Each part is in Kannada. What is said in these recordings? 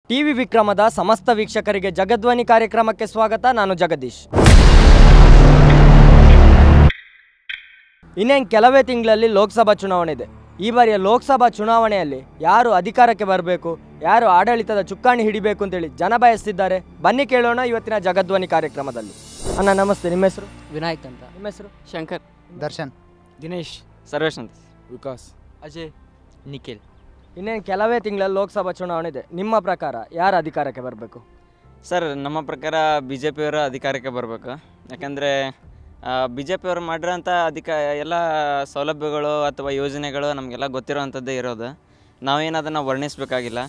ಟಿವಿ ವಿಕ್ರಮದ ಸಮಸ್ತ ವೀಕ್ಷಕರಿಗೆ ಜಗದ್ವಾನಿ ಕಾರ್ಯಕ್ರಮಕ್ಕೆ ಸ್ವಾಗತ ನಾನು ಜಗದೀಶ್ ಇನ್ನೇನು ಕೆಲವೇ ತಿಂಗಳಲ್ಲಿ ಲೋಕಸಭಾ ಚುನಾವಣೆ ಇದೆ ಈ ಬಾರಿಯ ಲೋಕಸಭಾ ಚುನಾವಣೆಯಲ್ಲಿ ಯಾರು ಅಧಿಕಾರಕ್ಕೆ ಬರಬೇಕು ಯಾರು ಆಡಳಿತದ ಚುಕ್ಕಾಣಿ ಹಿಡಿಬೇಕು ಅಂತೇಳಿ ಜನ ಬಯಸ್ತಿದ್ದಾರೆ ಬನ್ನಿ ಕೇಳೋಣ ಇವತ್ತಿನ ಜಗದ್ವಾನಿ ಕಾರ್ಯಕ್ರಮದಲ್ಲಿ ಅಣ್ಣ ನಮಸ್ತೆ ನಿಮ್ಮ ಹೆಸರು ವಿನಾಯಕ್ ಅಂತ ನಿಮ್ಮ ಹೆಸರು ಶಂಕರ್ ದರ್ಶನ್ ದಿನೇಶ್ ಸರ್ವೇಶ್ ಅಂತ ವಿಕಾಸ್ ಅಜಯ್ ನಿಖಿಲ್ ಇನ್ನೇನು ಕೆಲವೇ ತಿಂಗಳಲ್ಲಿ ಲೋಕಸಭಾ ಚುನಾವಣೆ ಇದೆ ನಿಮ್ಮ ಪ್ರಕಾರ ಯಾರು ಅಧಿಕಾರಕ್ಕೆ ಬರಬೇಕು ಸರ್ ನಮ್ಮ ಪ್ರಕಾರ ಬಿ ಜೆ ಪಿಯವರ ಅಧಿಕಾರಕ್ಕೆ ಬರಬೇಕು ಯಾಕಂದರೆ ಬಿ ಜೆ ಪಿಯವರು ಮಾಡಿರೋಂಥ ಅಧಿಕ ಎಲ್ಲ ಸೌಲಭ್ಯಗಳು ಅಥವಾ ಯೋಜನೆಗಳು ನಮಗೆಲ್ಲ ಗೊತ್ತಿರೋವಂಥದ್ದೇ ಇರೋದು ನಾವೇನು ಅದನ್ನು ವರ್ಣಿಸಬೇಕಾಗಿಲ್ಲ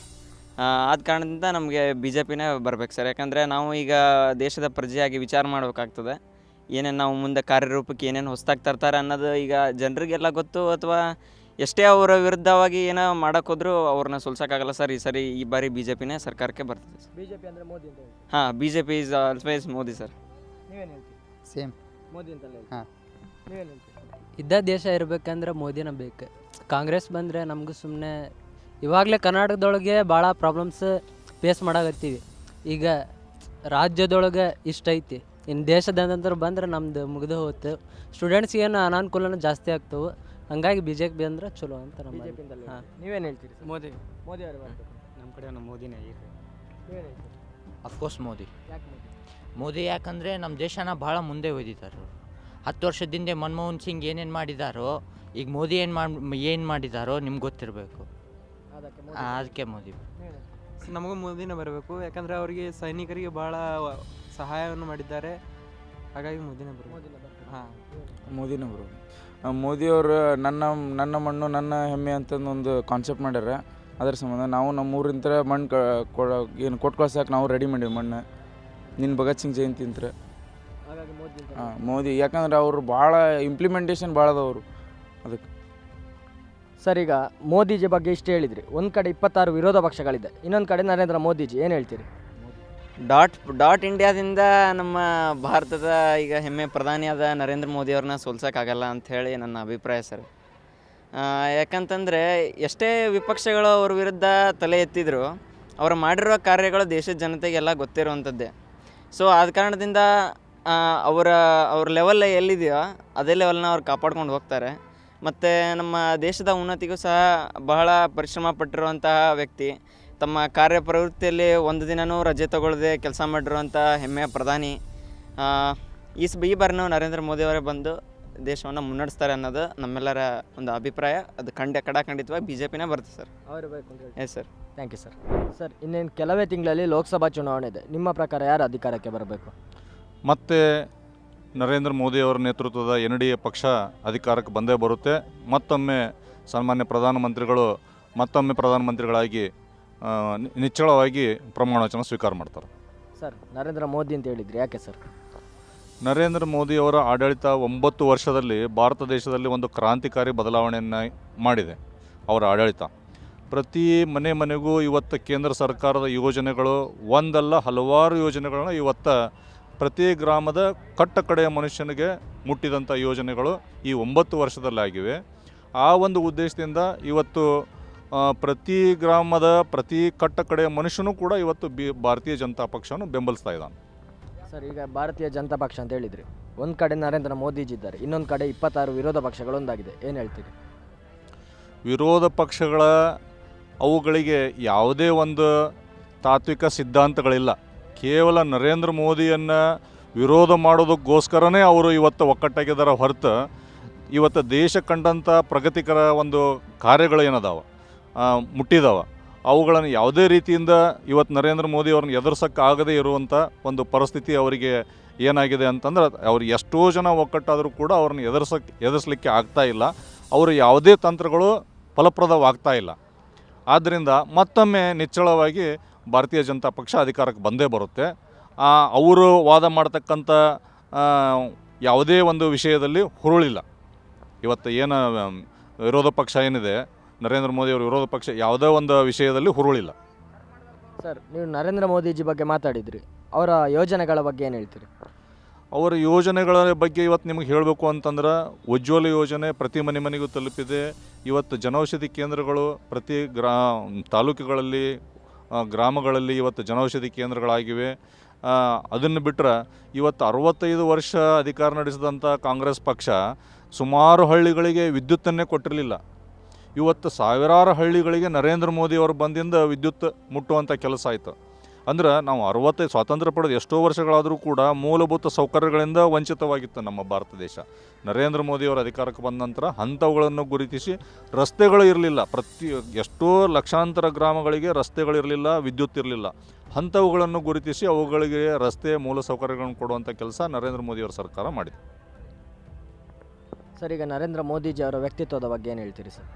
ಆದ ಕಾರಣದಿಂದ ನಮಗೆ ಬಿ ಜೆ ಪಿನೇ ಬರ್ಬೇಕು ಸರ್ ಯಾಕಂದರೆ ನಾವು ಈಗ ದೇಶದ ಪ್ರಜೆಯಾಗಿ ವಿಚಾರ ಮಾಡಬೇಕಾಗ್ತದೆ ಏನೇನು ನಾವು ಮುಂದೆ ಕಾರ್ಯರೂಪಕ್ಕೆ ಏನೇನು ಹೊಸ್ದಾಗಿ ತರ್ತಾರೆ ಅನ್ನೋದು ಈಗ ಜನರಿಗೆಲ್ಲ ಗೊತ್ತು ಅಥವಾ ಎಷ್ಟೇ ಅವರ ವಿರುದ್ಧವಾಗಿ ಏನೋ ಮಾಡೋಕ್ಕೋದ್ರೂ ಅವ್ರನ್ನ ಸೋಲ್ಸೋಕ್ಕಾಗಲ್ಲ ಸರ್ ಈ ಸರಿ ಈ ಬಾರಿ ಬಿ ಜೆ ಪಿನೇ ಸರ್ಕಾರಕ್ಕೆ ಬರ್ತದೆ ಸರ್ ಬಿ ಜೆ ಪಿ ಅಂದರೆ ಮೋದಿ ಅಂತ ಹೇಳ್ತೀವಿ ಹಾಂ B J P is always Modi sir ನೀವೇನು ಹೇಳ್ತೀರಿ ಸೇಮ್ ಮೋದಿ ಅಂತಲ್ಲ ಹೇಳ್ತೀರಿ ಹಾಂ ನೀವೇನು ಹೇಳ್ತೀರಿ ಇದ್ದ ದೇಶ ಇರ್ಬೇಕಂದ್ರೆ ಮೋದಿನ ಬೇಕು ಕಾಂಗ್ರೆಸ್ ಬಂದರೆ ನಮಗೂ ಸುಮ್ಮನೆ ಇವಾಗಲೇ ಕರ್ನಾಟಕದೊಳಗೆ ಭಾಳ ಪ್ರಾಬ್ಲಮ್ಸ್ ಫೇಸ್ ಮಾಡಾಕತ್ತೀವಿ ಈಗ ರಾಜ್ಯದೊಳಗೆ ಇಷ್ಟ ಐತಿ ಇನ್ನು ದೇಶದಂತಂದ್ರೆ ಬಂದ್ರೆ ನಮ್ದು ಮುಗಿದು ಹೋಗುತ್ತೆ ಸ್ಟೂಡೆಂಟ್ಸ್ಗೆ ಏನು ಅನಾನುಕೂಲನೂ ಜಾಸ್ತಿ ಆಗ್ತವೆ ಹಂಗಾಗಿ ಬಿ ಜೆ ಪಿ ಅಂದ್ರೆ ಚಲೋ ಅಂತ ನಮ್ಮ ಬಿ ಜೆ ಪಿ ಅಂತಲ್ಲ ಹಾಂ ನೀವೇನು ಹೇಳ್ತೀರಿ ಸರ್ ಮೋದಿ ಮೋದಿ ಅವರು ಬರಬೇಕು ನಮ್ಮ ಕಡೆ ನಮ್ಮ ಮೋದಿನೇ ಇರ್ರಿ ನೀವೇನು ಹೇಳ್ತೀರಿ ಅಫ್ಕೋರ್ಸ್ ಮೋದಿ ಯಾಕೆ ಮೋದಿ ಮೋದಿ ಯಾಕಂದರೆ ನಮ್ಮ ದೇಶನ ಭಾಳ ಮುಂದೆ ಒಯ್ದಿದ್ದಾರೆ ಅವರು ಹತ್ತು ವರ್ಷದಿಂದ ಮನಮೋಹನ್ ಸಿಂಗ್ ಏನೇನು ಮಾಡಿದಾರೋ ಈಗ ಮೋದಿ ಏನು ಮಾಡಿ ಏನು ಮಾಡಿದಾರೋ ನಿಮ್ಗೆ ಗೊತ್ತಿರಬೇಕು ಅದಕ್ಕೆ ಮೋದಿ ಅದಕ್ಕೆ ಮೋದಿ ನೀವೇನು ಹೇಳ್ತೀರಿ? ನಮಗೂ ಮೋದಿನೇ ಬರಬೇಕು ಯಾಕಂದರೆ ಅವರಿಗೆ ಸೈನಿಕರಿಗೆ ಭಾಳ ಸಹಾಯವನ್ನು ಮಾಡಿದ್ದಾರೆ ಹಾಗಾಗಿ ಮೋದಿನೇ ಬರಬೇಕು ಮೋದಿನೇ ಬರ್ಬೇಕು. ಹಾಂ ಮೋದಿನೇ ಬರು ಮೋದಿಯವರು ನನ್ನ ನನ್ನ ಮಣ್ಣು ನನ್ನ ಹೆಮ್ಮೆ ಅಂತ ಒಂದು ಕಾನ್ಸೆಪ್ಟ್ ಮಾಡ್ಯಾರ ಅದ್ರ ಸಂಬಂಧ ನಾವು ನಮ್ಮ ಊರಿಂತ ಮಣ್ಣು ಕ ಕೊಡ ಏನು ಕೊಟ್ಟು ಕಳ್ಸಕ್ಕೆ ನಾವು ರೆಡಿ ಮಾಡೀವಿ ಮಣ್ಣು ನಿನ್ನ ಭಗತ್ ಸಿಂಗ್ ಜಯಂತಿ ಅಂತ ಹಾಗಾಗಿ ಮೋದಿ ಅಂತ ಹಾಂ ಮೋದಿ ಯಾಕಂದ್ರೆ ಅವರು ಭಾಳ ಇಂಪ್ಲಿಮೆಂಟೇಷನ್ ಭಾಳ ಅದಾವರು ಅದಕ್ಕೆ ಸರ್ ಈಗ ಮೋದಿಜಿ ಬಗ್ಗೆ ಇಷ್ಟು ಹೇಳಿದ್ರಿ ಒಂದು ಕಡೆ ಇಪ್ಪತ್ತಾರು ವಿರೋಧ ಪಕ್ಷಗಳಿದೆ ಇನ್ನೊಂದು ಕಡೆ ನರೇಂದ್ರ ಮೋದಿಜಿ ಏನು ಹೇಳ್ತೀರಿ ಡಾಟ್ ಡಾಟ್ ಇಂಡಿಯಾದಿಂದ ನಮ್ಮ ಭಾರತದ ಈಗ ಹೆಮ್ಮೆ ಪ್ರಧಾನಿಯಾದ ನರೇಂದ್ರ ಮೋದಿ ಅವ್ರನ್ನ ಸೋಲ್ಸೋಕ್ಕಾಗಲ್ಲ ಅಂತ ಹೇಳಿ ನನ್ನ ಅಭಿಪ್ರಾಯ ಸರ್ ಆ, ಯಾಕಂತಂದರೆ ಎಷ್ಟೇ ವಿಪಕ್ಷಗಳು ಅವ್ರ ವಿರುದ್ಧ ತಲೆ ಎತ್ತಿದ್ರು ಅವ್ರು ಮಾಡಿರೋ ಕಾರ್ಯಗಳು ದೇಶದ ಜನತೆಗೆಲ್ಲ ಗೊತ್ತಿರುವಂಥದ್ದೇ ಸೊ ಆದ ಕಾರಣದಿಂದ ಆ, ಅವರ ಅವ್ರ ಲೆವೆಲ್ ಎಲ್ಲಿದೆಯೋ ಅದೇ ಲೆವೆಲ್ನ ಅವ್ರು ಕಾಪಾಡ್ಕೊಂಡು ಹೋಗ್ತಾರೆ ಮತ್ತು ನಮ್ಮ ದೇಶದ ಉನ್ನತಿಗೂ ಸಹ ಬಹಳ ಪರಿಶ್ರಮ ಪಟ್ಟಿರುವಂತಹ ವ್ಯಕ್ತಿ ತಮ್ಮ ಕಾರ್ಯಪ್ರವೃತ್ತಿಯಲ್ಲಿ ಒಂದು ದಿನವೂ ರಜೆ ತಗೊಳ್ಳದೆ ಕೆಲಸ ಮಾಡಿರುವಂಥ ಹೆಮ್ಮೆಯ ಪ್ರಧಾನಿ ಆ, ಈ ಸ್ ಈ ಬಾರಿ ನಾವು ನರೇಂದ್ರ ಮೋದಿಯವರೇ ಬಂದು ದೇಶವನ್ನು ಮುನ್ನಡೆಸ್ತಾರೆ ಅನ್ನೋದು ನಮ್ಮೆಲ್ಲರ ಒಂದು ಅಭಿಪ್ರಾಯ ಅದು ಖಂಡ ಕಡಾಖಂಡಿತವಾಗಿ ಬಿ ಜೆ ಪಿನೇ ಬರುತ್ತೆ ಸರ್ ಅವರು ಬೇಕು ಅಂತ ಹೇಳಿ yes sir thank you sir sir ಇನ್ನೇನು ಕೆಲವೇ ತಿಂಗಳಲ್ಲಿ ಲೋಕಸಭಾ ಚುನಾವಣೆ ಇದೆ ನಿಮ್ಮ ಪ್ರಕಾರ ಯಾರು ಅಧಿಕಾರಕ್ಕೆ ಬರಬೇಕು ಮತ್ತೆ ನರೇಂದ್ರ ಮೋದಿಯವರ ನೇತೃತ್ವದ ಎನ್ ಡಿ ಎ ಪಕ್ಷ ಅಧಿಕಾರಕ್ಕೆ ಬಂದೇ ಬರುತ್ತೆ ಮತ್ತೊಮ್ಮೆ ಸನ್ಮಾನ್ಯ ಪ್ರಧಾನಮಂತ್ರಿಗಳು ಮತ್ತೊಮ್ಮೆ ಪ್ರಧಾನಮಂತ್ರಿಗಳಾಗಿ ಆ, ನಿ- ನಿಚ್ಚಳವಾಗಿ ಪ್ರಮಾಣ ವಚನ ಸ್ವೀಕಾರ ಮಾಡ್ತಾರೆ ಸರ್ ನರೇಂದ್ರ ಮೋದಿ ಅಂತ ಹೇಳಿದ್ರಿ ಯಾಕೆ ಸರ್ ನರೇಂದ್ರ ಮೋದಿಯವರ ಆಡಳಿತ ಒಂಬತ್ತು ವರ್ಷದಲ್ಲಿ ಭಾರತ ದೇಶದಲ್ಲಿ ಒಂದು ಕ್ರಾಂತಿಕಾರಿ ಬದಲಾವಣೆಯನ್ನು ಮಾಡಿದೆ ಅವರ ಆಡಳಿತ ಪ್ರತಿ ಮನೆ ಮನೆಗೂ ಇವತ್ತು ಕೇಂದ್ರ ಸರ್ಕಾರದ ಯೋಜನೆಗಳು ಒಂದಲ್ಲ ಹಲವಾರು ಯೋಜನೆಗಳನ್ನ ಇವತ್ತು ಪ್ರತಿ ಗ್ರಾಮದ ಕಟ್ಟ ಕಡೆಯ ಮನುಷ್ಯನಿಗೆ ಮುಟ್ಟಿದಂಥ ಯೋಜನೆಗಳು ಈ ಒಂಬತ್ತು ವರ್ಷದಲ್ಲಿ ಆಗಿವೆ ಆ ಒಂದು ಉದ್ದೇಶದಿಂದ ಇವತ್ತು ಆ, ಪ್ರತಿ ಗ್ರಾಮದ ಪ್ರತಿ ಕಟ್ಟ ಕಡೆಯ ಮನುಷ್ಯನೂ ಕೂಡ ಇವತ್ತು ಬಿ ಭಾರತೀಯ ಜನತಾ ಪಕ್ಷವನ್ನು ಬೆಂಬಲಿಸ್ತಾ ಇದ್ದಾನೆ ಸರ್ ಈಗ ಭಾರತೀಯ ಜನತಾ ಪಕ್ಷ ಅಂತ ಹೇಳಿದ್ರಿ ಒಂದು ಕಡೆ ನರೇಂದ್ರ ಮೋದಿಜಿ ಇದ್ದಾರೆ ಇನ್ನೊಂದು ಕಡೆ ಇಪ್ಪತ್ತಾರು ವಿರೋಧ ಪಕ್ಷಗಳು ಒಂದಾಗಿದೆ ಏನು ಹೇಳ್ತೀರಿ ವಿರೋಧ ಪಕ್ಷಗಳ ಅವುಗಳಿಗೆ ಯಾವುದೇ ಒಂದು ತಾತ್ವಿಕ ಸಿದ್ಧಾಂತಗಳಿಲ್ಲ ಕೇವಲ ನರೇಂದ್ರ ಮೋದಿಯನ್ನು ವಿರೋಧ ಮಾಡೋದಕ್ಕೋಸ್ಕರನೇ ಅವರು ಇವತ್ತು ಒಕ್ಕಟ್ಟಾಗಿದ್ದಾರೆ ಹೊರತು ಇವತ್ತು ದೇಶ ಕಂಡಂಥ ಪ್ರಗತಿಕರ ಒಂದು ಕಾರ್ಯಗಳು ಏನದಾವ ಆ, ಮುಟ್ಟಿದಾವ ಅವುಗಳನ್ನು ಯಾವುದೇ ರೀತಿಯಿಂದ ಇವತ್ತು ನರೇಂದ್ರ ಮೋದಿ ಅವ್ರನ್ನ ಎದುರ್ಸೋಕ್ಕಾಗದೇ ಇರುವಂಥ ಒಂದು ಪರಿಸ್ಥಿತಿ ಅವರಿಗೆ ಏನಾಗಿದೆ ಅಂತಂದ್ರೆ ಅವ್ರು ಎಷ್ಟೋ ಜನ ಒಕ್ಕಟ್ಟಾದರೂ ಕೂಡ ಅವ್ರನ್ನ ಎದುರ್ಸಕ್ಕೆ ಎದುರಿಸಲಿಕ್ಕೆ ಆಗ್ತಾ ಇಲ್ಲ ಅವರು ಯಾವುದೇ ತಂತ್ರಗಳು ಫಲಪ್ರದವಾಗ್ತಾ ಇಲ್ಲ ಆದ್ದರಿಂದ ಮತ್ತೊಮ್ಮೆ ನಿಚ್ಚಳವಾಗಿ ಭಾರತೀಯ ಜನತಾ ಪಕ್ಷ ಅಧಿಕಾರಕ್ಕೆ ಬಂದೇ ಬರುತ್ತೆ ಆ, ಅವರು ವಾದ ಮಾಡ್ತಕ್ಕಂಥ ಆ, ಯಾವುದೇ ಒಂದು ವಿಷಯದಲ್ಲಿ ಹುರುಳಿಲ್ಲ ಇವತ್ತು ಏನು ಆಮ್, ವಿರೋಧ ಪಕ್ಷ ಏನಿದೆ ನರೇಂದ್ರ ಮೋದಿ ಅವರ ವಿರೋಧ ಪಕ್ಷ ಯಾವುದೇ ಒಂದು ವಿಷಯದಲ್ಲಿ ಹುರುಳಿಲ್ಲ ಸರ್ ನೀವು ನರೇಂದ್ರ ಮೋದಿಜಿ ಬಗ್ಗೆ ಮಾತಾಡಿದ್ರಿ ಅವರ ಯೋಜನೆಗಳ ಬಗ್ಗೆ ಏನು ಹೇಳ್ತೀರಿ ಅವರ ಯೋಜನೆಗಳ ಬಗ್ಗೆ ಇವತ್ತು ನಿಮಗೆ ಹೇಳಬೇಕು ಅಂತಂದ್ರೆ ಉಜ್ವಲ ಯೋಜನೆ ಪ್ರತಿ ಮನೆ ಮನೆಗೂ ತಲುಪಿದೆ ಇವತ್ತು ಜನೌಷಧಿ ಕೇಂದ್ರಗಳು ಪ್ರತಿ ಗ್ರಾ ತಾಲೂಕುಗಳಲ್ಲಿ ಆ, ಗ್ರಾಮಗಳಲ್ಲಿ ಇವತ್ತು ಜನೌಷಧಿ ಕೇಂದ್ರಗಳಾಗಿವೆ ಅದನ್ನು ಬಿಟ್ಟರೆ ಇವತ್ತು ಅರವತ್ತೈದು ವರ್ಷ ಅಧಿಕಾರ ನಡೆಸಿದಂಥ ಕಾಂಗ್ರೆಸ್ ಪಕ್ಷ ಸುಮಾರು ಹಳ್ಳಿಗಳಿಗೆ ವಿದ್ಯುತ್ತನ್ನೇ ಕೊಟ್ಟಿರಲಿಲ್ಲ ಇವತ್ತು ಸಾವಿರಾರು ಹಳ್ಳಿಗಳಿಗೆ ನರೇಂದ್ರ ಮೋದಿ ಅವರು ಬಂದಿಂದ ವಿದ್ಯುತ್ ಮುಟ್ಟುವಂಥ ಕೆಲಸ ಆಯಿತು ಅಂದ್ರೆ ನಾವು ಅರವತ್ತೈದು ಸ್ವಾತಂತ್ರ್ಯ ಪಡೆದ ಎಷ್ಟೋ ವರ್ಷಗಳಾದರೂ ಕೂಡ ಮೂಲಭೂತ ಸೌಕರ್ಯಗಳಿಂದ ವಂಚಿತವಾಗಿತ್ತು ನಮ್ಮ ಭಾರತ ದೇಶ ನರೇಂದ್ರ ಮೋದಿಯವರ ಅಧಿಕಾರಕ್ಕೆ ಬಂದ ನಂತರ ಅಂಥವುಗಳನ್ನು ಗುರುತಿಸಿ ರಸ್ತೆಗಳು ಇರಲಿಲ್ಲ ಪ್ರತಿ ಎಷ್ಟೋ ಲಕ್ಷಾಂತರ ಗ್ರಾಮಗಳಿಗೆ ರಸ್ತೆಗಳಿರಲಿಲ್ಲ ವಿದ್ಯುತ್ ಇರಲಿಲ್ಲ ಅಂಥವುಗಳನ್ನು ಗುರುತಿಸಿ ಅವುಗಳಿಗೆ ರಸ್ತೆ ಮೂಲ ಸೌಕರ್ಯಗಳನ್ನು ಕೊಡುವಂಥ ಕೆಲಸ ನರೇಂದ್ರ ಮೋದಿಯವರ ಸರ್ಕಾರ ಮಾಡಿದೆ ಸರ್ ಈಗ ನರೇಂದ್ರ ಮೋದಿಜಿ ಅವರ ವ್ಯಕ್ತಿತ್ವದ ಬಗ್ಗೆ ಏನು ಹೇಳ್ತೀರಿ ಸರ್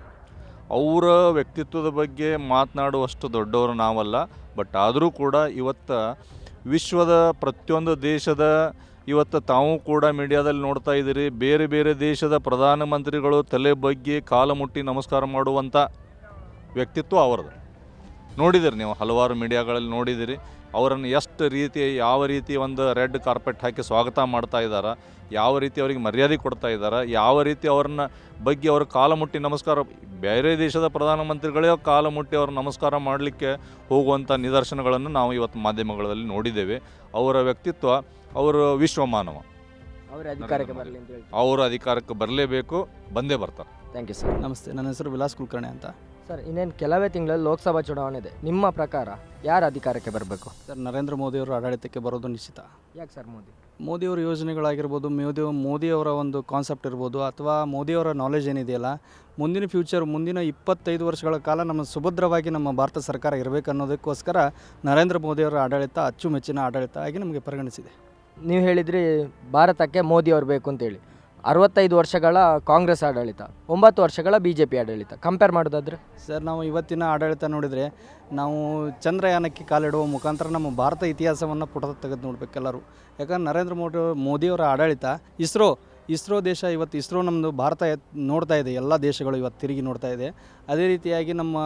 ಅವರ ವ್ಯಕ್ತಿತ್ವದ ಬಗ್ಗೆ ಮಾತನಾಡುವಷ್ಟು ದೊಡ್ಡವರು ನಾವಲ್ಲ ಬಟ್ ಆದರೂ ಕೂಡ ಇವತ್ತು ವಿಶ್ವದ ಪ್ರತಿಯೊಂದು ದೇಶದ ಇವತ್ತು ತಾವು ಕೂಡ ಮೀಡಿಯಾದಲ್ಲಿ ನೋಡ್ತಾ ಇದ್ದೀರಿ ಬೇರೆ ಬೇರೆ ದೇಶದ ಪ್ರಧಾನಮಂತ್ರಿಗಳು ತಲೆ ಬಗ್ಗೆ ಕಾಲು ಮುಟ್ಟಿ ನಮಸ್ಕಾರ ಮಾಡುವಂಥ ವ್ಯಕ್ತಿತ್ವ ಅವರದು ನೋಡಿದಿರಿ ನೀವು ಹಲವಾರು ಮೀಡಿಯಾಗಳಲ್ಲಿ ನೋಡಿದಿರಿ ಅವರನ್ನು ಎಷ್ಟು ರೀತಿ ಯಾವ ರೀತಿ ಒಂದು ರೆಡ್ ಕಾರ್ಪೆಟ್ ಹಾಕಿ ಸ್ವಾಗತ ಮಾಡ್ತಾ ಇದ್ದಾರೆ ಯಾವ ರೀತಿ ಅವರಿಗೆ ಮರ್ಯಾದೆ ಕೊಡ್ತಾ ಇದ್ದಾರೆ ಯಾವ ರೀತಿ ಅವ್ರನ್ನ ಬಗ್ಗೆ ಅವ್ರ ಕಾಲ ಮುಟ್ಟಿ ನಮಸ್ಕಾರ ಬೇರೆ ದೇಶದ ಪ್ರಧಾನಮಂತ್ರಿಗಳೇ ಕಾಲ ಮುಟ್ಟಿ ಅವ್ರ ನಮಸ್ಕಾರ ಮಾಡಲಿಕ್ಕೆ ಹೋಗುವಂಥ ನಿದರ್ಶನಗಳನ್ನು ನಾವು ಇವತ್ತು ಮಾಧ್ಯಮಗಳಲ್ಲಿ ನೋಡಿದ್ದೇವೆ ಅವರ ವ್ಯಕ್ತಿತ್ವ ಅವರು ವಿಶ್ವಮಾನವ ಅವರೇ ಅಧಿಕಾರಕ್ಕೆ ಬರಲಿ ಅಂತ ಹೇಳ್ತೀವಿ ಅವರು ಅಧಿಕಾರಕ್ಕೆ ಬರಲೇಬೇಕು ಬಂದೇ ಬರ್ತಾರೆ ಥ್ಯಾಂಕ್ ಯು ಸರ್ ನಮಸ್ತೆ ನನ್ನ ಹೆಸರು ವಿಲಾಸ್ ಕುಲಕರ್ಣಿ ಅಂತ ಸರ್ ಇನ್ನೇನು ಕೆಲವೇ ತಿಂಗಳಲ್ಲಿ ಲೋಕಸಭಾ ಚುನಾವಣೆ ಇದೆ ನಿಮ್ಮ ಪ್ರಕಾರ ಯಾರು ಅಧಿಕಾರಕ್ಕೆ ಬರಬೇಕು ಸರ್ ನರೇಂದ್ರ ಮೋದಿಯವರು ಆಡಳಿತಕ್ಕೆ ಬರೋದು ನಿಶ್ಚಿತ ಯಾಕೆ ಸರ್ ಮೋದಿ ಮೋದಿಯವರ ಯೋಜನೆಗಳಾಗಿರ್ಬೋದು ಮೋದಿ ಮೋದಿಯವರ ಒಂದು ಕಾನ್ಸೆಪ್ಟ್ ಇರ್ಬೋದು ಅಥವಾ ಮೋದಿಯವರ ನಾಲೆಜ್ ಏನಿದೆಯಲ್ಲ ಮುಂದಿನ ಫ್ಯೂಚರ್ ಮುಂದಿನ ಇಪ್ಪತ್ತೈದು ವರ್ಷಗಳ ಕಾಲ ನಮ್ಮ ಸುಭದ್ರವಾಗಿ ನಮ್ಮ ಭಾರತ ಸರ್ಕಾರ ಇರಬೇಕು ಅನ್ನೋದಕ್ಕೋಸ್ಕರ ನರೇಂದ್ರ ಮೋದಿಯವರ ಆಡಳಿತ ಅಚ್ಚುಮೆಚ್ಚಿನ ಆಡಳಿತ ಆಗಿ ನಮಗೆ ಪರಿಗಣಿಸಿದೆ ನೀವು ಹೇಳಿದ್ರಿ ಭಾರತಕ್ಕೆ ಮೋದಿ ಅವ್ರು ಬೇಕು ಅಂತೇಳಿ ಅರವತ್ತೈದು ವರ್ಷಗಳ ಕಾಂಗ್ರೆಸ್ ಆಡಳಿತ ಒಂಬತ್ತು ವರ್ಷಗಳ ಬಿ ಜೆ ಪಿ ಆಡಳಿತ ಕಂಪೇರ್ ಮಾಡೋದಾದ್ರೆ ಸರ್ ನಾವು ಇವತ್ತಿನ ಆಡಳಿತ ನೋಡಿದರೆ ನಾವು ಚಂದ್ರಯಾನಕ್ಕೆ ಕಾಲಿಡುವ ಮುಖಾಂತರ ನಮ್ಮ ಭಾರತ ಇತಿಹಾಸವನ್ನು ಪುಟದ ತೆಗೆದು ನೋಡಬೇಕೆಲ್ಲರೂ ಯಾಕಂದ್ರೆ ನರೇಂದ್ರ ಮೋದಿ ಮೋದಿಯವರ ಆಡಳಿತ ಇಸ್ರೋ ಇಸ್ರೋ ದೇಶ ಇವತ್ತು ಇಸ್ರೋ ನಮ್ಮದು ಭಾರತ ಎತ್- ನೋಡ್ತಾ ಇದೆ ಎಲ್ಲ ದೇಶಗಳು ಇವತ್ತು ತಿರುಗಿ ನೋಡ್ತಾ ಇದೆ ಅದೇ ರೀತಿಯಾಗಿ ನಮ್ಮ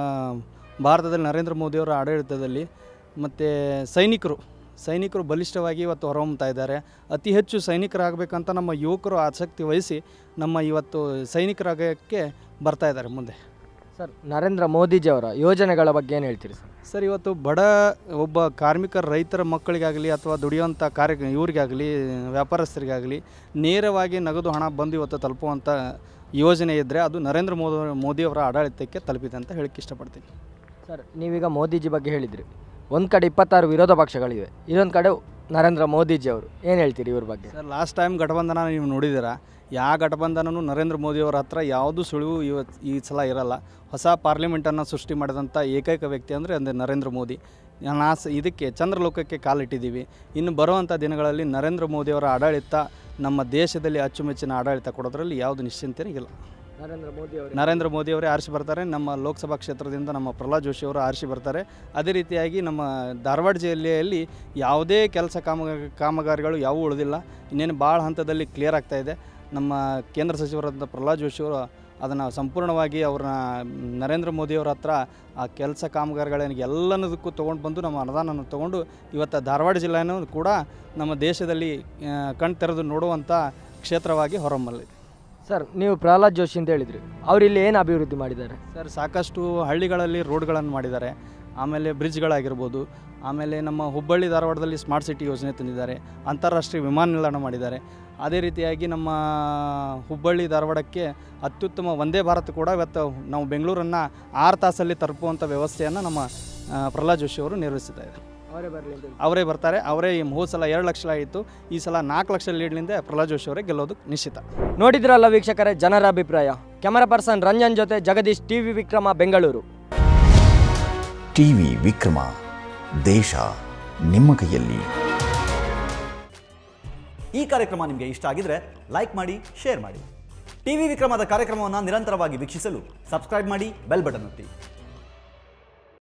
ಭಾರತದಲ್ಲಿ ನರೇಂದ್ರ ಮೋದಿಯವರ ಆಡಳಿತದಲ್ಲಿ ಮತ್ತು ಸೈನಿಕರು ಸೈನಿಕರು ಬಲಿಷ್ಠವಾಗಿ ಇವತ್ತು ಹೊರಹೊಮ್ತಾ ಇದ್ದಾರೆ ಅತಿ ಹೆಚ್ಚು ಸೈನಿಕರಾಗಬೇಕಂತ ನಮ್ಮ ಯುವಕರು ಆಸಕ್ತಿ ವಹಿಸಿ ನಮ್ಮ ಇವತ್ತು ಸೈನಿಕರಾಗಕ್ಕೆ ಬರ್ತಾ ಇದ್ದಾರೆ ಮುಂದೆ ಸರ್ ನರೇಂದ್ರ ಮೋದಿಜಿ ಅವರ ಯೋಜನೆಗಳ ಬಗ್ಗೆ ಏನು ಹೇಳ್ತೀರಿ ಸರ್ ಸರ್ ಇವತ್ತು ಬಡ ಒಬ್ಬ ಕಾರ್ಮಿಕ ರೈತರ ಮಕ್ಕಳಿಗಾಗಲಿ ಅಥವಾ ದುಡಿಯುವಂಥ ಕಾರ್ಯ ಇವರಿಗಾಗಲಿ ವ್ಯಾಪಾರಸ್ಥರಿಗಾಗಲಿ ನೇರವಾಗಿ ನಗದು ಹಣ ಬಂದು ಇವತ್ತು ತಲುಪುವಂಥ ಯೋಜನೆ ಇದ್ದರೆ ಅದು ನರೇಂದ್ರ ಮೋದಿ ಮೋದಿಯವರ ಆಡಳಿತಕ್ಕೆ ತಲುಪಿದೆ ಅಂತ ಹೇಳಕ್ಕೆ ಇಷ್ಟಪಡ್ತೀನಿ ಸರ್ ನೀವೀಗ ಮೋದಿಜಿ ಬಗ್ಗೆ ಹೇಳಿದ್ರಿ ಒಂದು ಕಡೆ ಇಪ್ಪತ್ತಾರು ವಿರೋಧ ಪಕ್ಷಗಳಿವೆ ಇನ್ನೊಂದು ಕಡೆ ನರೇಂದ್ರ ಮೋದಿಜಿ ಅವರು ಏನು ಹೇಳ್ತೀರಿ ಇವ್ರ ಬಗ್ಗೆ ಸರ್ ಲಾಸ್ಟ್ ಟೈಮ್ ಗಠಬಂಧನ ನೀವು ನೋಡಿದ್ದೀರಾ ಯಾವ ಗಠಬಂಧನೂ ನರೇಂದ್ರ ಮೋದಿಯವರ ಹತ್ರ ಯಾವುದೂ ಸುಳಿವು ಇವತ್ತು ಈ ಸಲ ಇರಲ್ಲ ಹೊಸ ಪಾರ್ಲಿಮೆಂಟನ್ನು ಸೃಷ್ಟಿ ಮಾಡಿದಂಥ ಏಕೈಕ ವ್ಯಕ್ತಿ ಅಂದರೆ ಅಂದರೆ ನರೇಂದ್ರ ಮೋದಿ ನಾ ಸ ಇದಕ್ಕೆ ಚಂದ್ರಲೋಕಕ್ಕೆ ಕಾಲಿಟ್ಟಿದ್ದೀವಿ ಇನ್ನು ಬರುವಂಥ ದಿನಗಳಲ್ಲಿ ನರೇಂದ್ರ ಮೋದಿಯವರ ಆಡಳಿತ ನಮ್ಮ ದೇಶದಲ್ಲಿ ಅಚ್ಚುಮೆಚ್ಚಿನ ಆಡಳಿತ ಕೊಡೋದ್ರಲ್ಲಿ ಯಾವುದು ನಿಶ್ಚಿಂತೆನೇ ಇಲ್ಲ ನರೇಂದ್ರ ಮೋದಿ ಅವರು ನರೇಂದ್ರ ಮೋದಿ ಅವರೇ ಆರಿಸಿ ಬರ್ತಾರೆ ನಮ್ಮ ಲೋಕಸಭಾ ಕ್ಷೇತ್ರದಿಂದ ನಮ್ಮ ಪ್ರಹ್ಲಾದ್ ಜೋಶಿ ಅವರು ಆರಿಸಿ ಬರ್ತಾರೆ ಅದೇ ರೀತಿಯಾಗಿ ನಮ್ಮ ಧಾರವಾಡ ಜಿಲ್ಲೆಯಲ್ಲಿ ಯಾವುದೇ ಕೆಲಸ ಕಾಮ ಕಾಮಗಾರಿಗಳು ಯಾವುವು ಉಳಿದಿಲ್ಲ ಇನ್ನೇನು ಭಾಳ ಹಂತದಲ್ಲಿ ಕ್ಲಿಯರ್ ಆಗ್ತಾ ಇದೆ ನಮ್ಮ ಕೇಂದ್ರ ಸಚಿವರಾದ ಪ್ರಹ್ಲಾದ್ ಜೋಶಿ ಅವರು ಅದನ್ನು ಸಂಪೂರ್ಣವಾಗಿ ಅವ್ರನ್ನ ನರೇಂದ್ರ ಮೋದಿಯವರ ಹತ್ರ ಆ ಕೆಲಸ ಕಾಮಗಾರಿಗಳೇನಿಗೆ ಎಲ್ಲನದಕ್ಕೂ ತೊಗೊಂಡು ಬಂದು ನಮ್ಮ ಅನುದಾನವನ್ನು ತೊಗೊಂಡು ಇವತ್ತು ಧಾರವಾಡ ಜಿಲ್ಲೆನೂ ಕೂಡ ನಮ್ಮ ದೇಶದಲ್ಲಿ ಆ, ಕಣ್ ತೆರೆದು ನೋಡುವಂಥ ಕ್ಷೇತ್ರವಾಗಿ ಹೊರಹೊಮ್ಮಲಿದೆ ಸರ್ ನೀವು ಪ್ರಹ್ಲಾದ್ ಜೋಶಿ ಅಂತ ಹೇಳಿದ್ರಿ ಅವ್ರು ಇಲ್ಲಿ ಏನು ಅಭಿವೃದ್ಧಿ ಮಾಡಿದ್ದಾರೆ ಸರ್ ಸಾಕಷ್ಟು ಹಳ್ಳಿಗಳಲ್ಲಿ ರೋಡ್ಗಳನ್ನು ಮಾಡಿದ್ದಾರೆ ಆಮೇಲೆ ಬ್ರಿಡ್ಜ್ಗಳಾಗಿರ್ಬೋದು ಆಮೇಲೆ ನಮ್ಮ ಹುಬ್ಬಳ್ಳಿ ಧಾರವಾಡದಲ್ಲಿ ಸ್ಮಾರ್ಟ್ ಸಿಟಿ ಯೋಜನೆ ತಂದಿದ್ದಾರೆ ಅಂತಾರಾಷ್ಟ್ರೀಯ ವಿಮಾನ ನಿಲ್ದಾಣ ಮಾಡಿದ್ದಾರೆ ಅದೇ ರೀತಿಯಾಗಿ ನಮ್ಮ ಹುಬ್ಬಳ್ಳಿ ಧಾರವಾಡಕ್ಕೆ ಅತ್ಯುತ್ತಮ ಒಂದೇ ಭಾರತ್ ಕೂಡ ಇವತ್ತು ನಾವು ಬೆಂಗಳೂರನ್ನು ಆರು ತಾಸಲ್ಲಿ ತಲುಪುವಂಥ ವ್ಯವಸ್ಥೆಯನ್ನು ನಮ್ಮ ಆ, ಪ್ರಹ್ಲಾದ್ ಜೋಶಿ ಅವರು ನಿರ್ವಹಿಸ್ತಾ ಇದ್ದಾರೆ ಅವರೇ ಬರಲಿ ಅಂತ ಅವರೇ ಬರ್ತಾರೆ ಅವರೇ ಈ ಹೋದ ಸಲ ಎರಡು ಲಕ್ಷ ಆಯಿತು ಈ ಸಲ ನಾಲ್ಕು ಲಕ್ಷ ಲೀಡ್ಲಿಂದ ಪ್ರಹ್ಲಾದ್ ಜೋಶಿ ಅವರೇ ಗೆಲ್ಲೋದು ನಿಶ್ಚಿತ ನೋಡಿದ್ರಲ್ಲ ವೀಕ್ಷಕರೇ ಜನರ ಅಭಿಪ್ರಾಯ ಕ್ಯಾಮರಾ ಪರ್ಸನ್ ರಂಜನ್ ಜೊತೆ ಜಗದೀಶ್ ಟಿವಿ ವಿಕ್ರಮ ಬೆಂಗಳೂರು ಟಿವಿ ವಿಕ್ರಮ ದೇಶ ನಿಮ್ಮ ಕೈಯಲ್ಲಿ ಈ ಕಾರ್ಯಕ್ರಮ ನಿಮಗೆ ಇಷ್ಟ ಆಗಿದ್ರೆ ಲೈಕ್ ಮಾಡಿ ಶೇರ್ ಮಾಡಿ ಟಿವಿ ವಿಕ್ರಮದ ಕಾರ್ಯಕ್ರಮವನ್ನು ನಿರಂತರವಾಗಿ ವೀಕ್ಷಿಸಲು ಸಬ್ಸ್ಕ್ರೈಬ್ ಮಾಡಿ ಬೆಲ್ ಬಟನ್ ಒತ್ತಿ